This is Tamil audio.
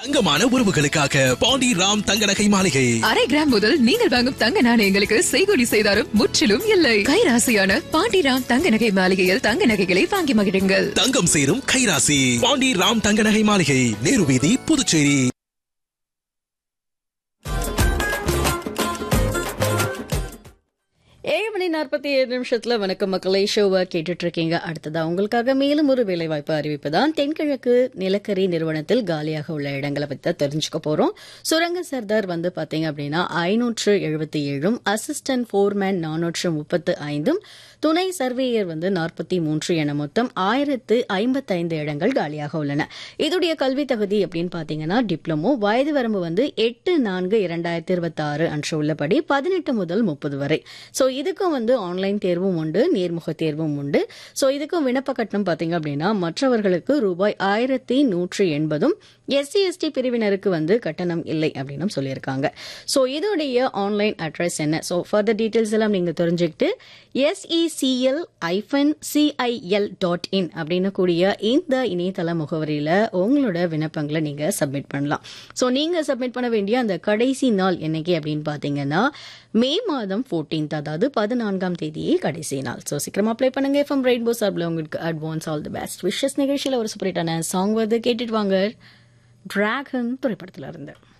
தங்கமான உறவுகளுக்காக பாண்டி ராம் தங்க நகை மாளிகை அரை கிராம் முதல் நீங்கள் வாங்கும் தங்க நாணயங்களுக்கு செய்கூலி செய்தாரும் முற்றிலும் இல்லை கைராசியான பாண்டிராம் தங்க நகை மாளிகையில் தங்க நகைகளை வாங்கி மகிழுங்கள் தங்கம் சேரும் கைராசி பாண்டி ராம் தங்க நகை மாளிகை நேரு வீதி புதுச்சேரி ஏழு மணி நாற்பத்தி ஏழு நிமிஷத்துல வணக்கம் மக்களை ஷோவை கேட்டுட்டு இருக்கீங்க அடுத்ததா உங்களுக்காக மேலும் ஒரு வேலைவாய்ப்பு அறிவிப்பு தான் தென்கிழக்கு நிலக்கரி நிறுவனத்தில் காலியாக உள்ள இடங்களை பத்தி தான் தெரிஞ்சுக்க போறோம் சுரங்க சர்தார் வந்து பாத்தீங்க அப்படின்னா ஐநூற்று எழுபத்தி ஏழும் அசிஸ்டன்ட் ஃபோர்மேன் நானூற்று முப்பத்து ஐந்தும் துணை சர்வேயர் வந்து நாற்பத்தி மூன்று என மொத்தம் ஆயிரத்து ஐம்பத்தைந்து இடங்கள் காலியாக உள்ளன இதோடைய கல்வி தகுதி அப்படின்னு பாத்தீங்கன்னா டிப்ளமோ வயது வரம்பு வந்து எட்டு நான்கு இரண்டாயிரத்தி இருபத்தி ஆறு அன்று உள்ளபடி பதினெட்டு முதல் முப்பது வரை ஸோ இதுக்கும் வந்து ஆன்லைன் தேர்வும் உண்டு நேர்முக தேர்வும் உண்டு ஸோ இதுக்கும் விண்ணப்ப கட்டணம் பார்த்தீங்க அப்படின்னா மற்றவர்களுக்கு ரூபாய் ஆயிரத்தி நூற்றி எண்பதும் எஸ்சி எஸ்டி பிரிவினருக்கு வந்து கட்டணம் இல்லை அப்படின்னு சொல்லியிருக்காங்க ஸோ இதோடைய ஆன்லைன் அட்ரஸ் என்ன ஸோ ஃபர்தர் டீட்டெயில்ஸ் எல்லாம் நீங்கள் தெரிஞ்சுக்கிட்டு எஸ்இசிஎல் ஐஃபன் சிஐஎல் டாட் இன் அப்படின்னு கூடிய இந்த இணையதள முகவரியில் உங்களோட விண்ணப்பங்களை நீங்கள் சப்மிட் பண்ணலாம் ஸோ நீங்கள் சப்மிட் பண்ண வேண்டிய அந்த கடைசி நாள் என்னைக்கு அப்படின்னு பார்த்தீங்கன்னா மே மாதம் ஃபோர்டீன்த் அதாவது பதினான்காம் தேதியே கடைசி நாள் ஸோ சீக்கிரமா அப்ளை பண்ணுங்க எஃப்எம் ரெயின்போ சார்பில் உங்களுக்கு advance all the best wishes நிகழ்ச்சியில் ஒரு சூப்பரேட்டான சாங் வந்து கேட்டுட்டு வாங்க டிராகன் திரைப்படத்தில் இருந்து